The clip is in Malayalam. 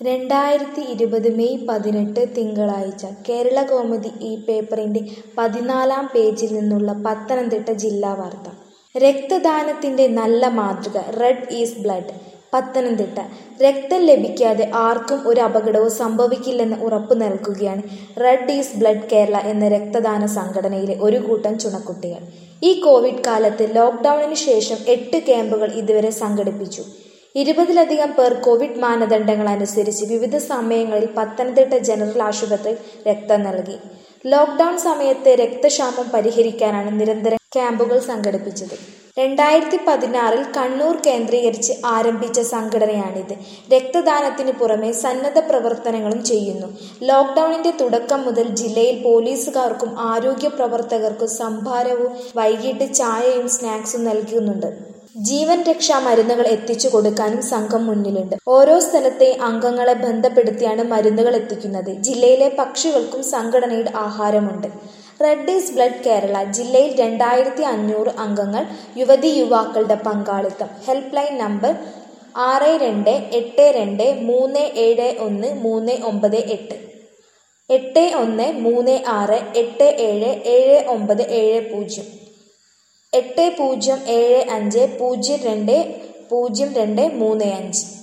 രണ്ടായിരത്തി ഇരുപത് മെയ് പതിനെട്ട് തിങ്കളാഴ്ച കേരളകൗമുദി ഈ പേപ്പറിന്റെ പതിനാലാം പേജിൽ നിന്നുള്ള പത്തനംതിട്ട ജില്ലാ വാർത്ത രക്തദാനത്തിന്റെ നല്ല മാതൃക റെഡ് ഈസ് ബ്ലഡ് പത്തനംതിട്ട രക്തം ലഭിക്കാതെ ആർക്കും ഒരു അപകടവും സംഭവിക്കില്ലെന്ന് ഉറപ്പു നൽകുകയാണ് റെഡ് ഈസ് ബ്ലഡ് കേരള എന്ന രക്തദാന സംഘടനയിലെ ഒരു കൂട്ടം ചുണക്കുട്ടികൾ ഈ കോവിഡ് കാലത്ത് ലോക്ക്ഡൌണിന് ശേഷം എട്ട് ക്യാമ്പുകൾ ഇതുവരെ സംഘടിപ്പിച്ചു ഇരുപതിലധികം പേർ കോവിഡ് മാനദണ്ഡങ്ങൾ അനുസരിച്ച് വിവിധ സമയങ്ങളിൽ പത്തനംതിട്ട ജനറൽ ആശുപത്രിയിൽ രക്തം നൽകി ലോക്ക്ഡൌൺ സമയത്ത് രക്തക്ഷാമം പരിഹരിക്കാനാണ് നിരന്തരം ക്യാമ്പുകൾ സംഘടിപ്പിച്ചത് രണ്ടായിരത്തി പതിനാറിൽ കണ്ണൂർ കേന്ദ്രീകരിച്ച് ആരംഭിച്ച സംഘടനയാണിത് രക്തദാനത്തിന് പുറമെ സന്നദ്ധ പ്രവർത്തനങ്ങളും ചെയ്യുന്നു ലോക്ക്ഡൌണിന്റെ തുടക്കം മുതൽ ജില്ലയിൽ പോലീസുകാർക്കും ആരോഗ്യ പ്രവർത്തകർക്കും സംഭാരവും വൈകിട്ട് ചായയും സ്നാക്സും നൽകുന്നുണ്ട് ജീവൻ രക്ഷാ മരുന്നുകൾ എത്തിച്ചു കൊടുക്കാനും സംഘം മുന്നിലുണ്ട് ഓരോ സ്ഥലത്തെ അംഗങ്ങളെ ബന്ധപ്പെടുത്തിയാണ് മരുന്നുകൾ എത്തിക്കുന്നത് ജില്ലയിലെ പക്ഷികൾക്കും സംഘടനയുടെ ആഹാരമുണ്ട് റെഡ് ഈസ് ബ്ലഡ് കേരള ജില്ലയിൽ രണ്ടായിരത്തി അഞ്ഞൂറ് അംഗങ്ങൾ യുവതി യുവാക്കളുടെ പങ്കാളിത്തം ഹെൽപ്പ് ലൈൻ നമ്പർ ആറ് രണ്ട് എട്ട് രണ്ട് മൂന്ന് ഏഴ് ഒന്ന് മൂന്ന് ഒമ്പത് എട്ട് എട്ട് ഒന്ന് മൂന്ന് ആറ് എട്ട് ഏഴ് ഏഴ് ഒമ്പത് ഏഴ് പൂജ്യം എട്ട് പൂജ്യം ഏഴ് അഞ്ച് പൂജ്യം രണ്ട് പൂജ്യം രണ്ട് മൂന്ന് അഞ്ച്